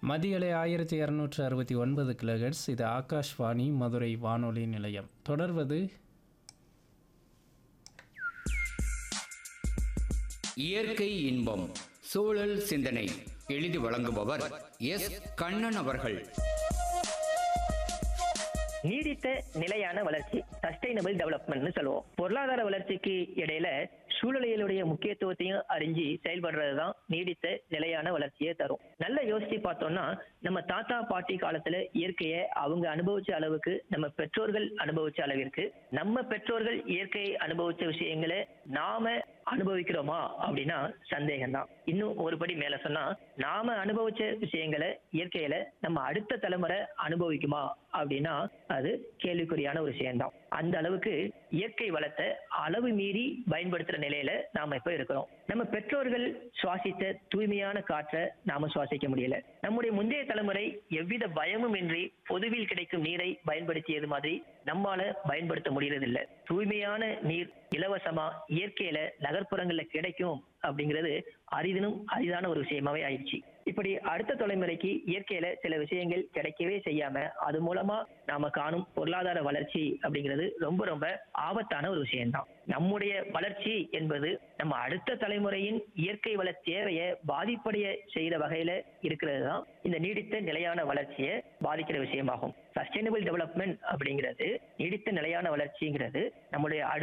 மதியலை ஆயிரத்தி இரநூற்று அறுபத்தி ஒன்பது கிலோஹெட்ஸ் இது ஆகாஷ்வாணி மதுரை வானொலி நிலையம் தொடர்வது இயற்கை இன்பம் சூழல் சிந்தனை எழுதி வழங்குபவர் எஸ் கண்ணன் அவர்கள் நீடித்த நிலையான வளர்ச்சி சஸ்டைனபிள் டெவலப்மெண்ட்னு சொல்லுவோம் பொருளாதார வளர்ச்சிக்கு இடையில சூழலியலுடைய முக்கியத்துவத்தையும் அறிஞ்சு செயல்படுறது தான் நீடித்த நிலையான வளர்ச்சியை தரும் நல்லா யோசிச்சு பார்த்தோம்னா நம்ம தாத்தா பாட்டி காலத்துல இயற்கையை அவங்க அனுபவிச்ச அளவுக்கு நம்ம பெற்றோர்கள் அனுபவிச்ச அளவிற்கு நம்ம பெற்றோர்கள் இயற்கையை அனுபவிச்ச விஷயங்களை நாம அனுபவிக்கிறோமா அப்படின்னா சந்தேகம் தான் இன்னும் ஒரு படி மேல சொன்னா நாம அனுபவிச்ச விஷயங்களை இயற்கையில நம்ம அடுத்த தலைமுறை அனுபவிக்குமா அப்படின்னா அது கேள்விக்குறியான ஒரு விஷயம்தான் அந்த அளவுக்கு இயற்கை வளத்தை அளவு மீறி பயன்படுத்துற நிலையில நாம இப்ப இருக்கிறோம் நம்ம பெற்றோர்கள் சுவாசித்த தூய்மையான காற்றை நாம சுவாசிக்க முடியல நம்முடைய முந்தைய தலைமுறை எவ்வித பயமும் இன்றி பொதுவில் கிடைக்கும் நீரை பயன்படுத்தியது மாதிரி நம்மால பயன்படுத்த முடியறதில்ல தூய்மையான நீர் இலவசமா இயற்கையில நகர்ப்புறங்கள்ல கிடைக்கும் அப்படிங்கிறது அரிதினும் அரிதான ஒரு விஷயமாவே ஆயிடுச்சு இப்படி அடுத்த தலைமுறைக்கு இயற்கையில சில விஷயங்கள் கிடைக்கவே செய்யாம அது மூலமா நாம காணும் பொருளாதார வளர்ச்சி அப்படிங்கிறது ரொம்ப ரொம்ப ஆபத்தான ஒரு விஷயம்தான் நம்முடைய வளர்ச்சி என்பது நம்ம அடுத்த தலைமுறையின் இயற்கை வள தேவையை பாதிப்படைய செய்யற வகையில இருக்கிறது தான் இந்த நீடித்த நிலையான வளர்ச்சியை பாதிக்கிற விஷயமாகும் சஸ்டைனபிள் டெவலப்மெண்ட் அப்படிங்கிறது நீடித்த நிலையான வளர்ச்சிங்கிறது நம்முடைய அடுத்த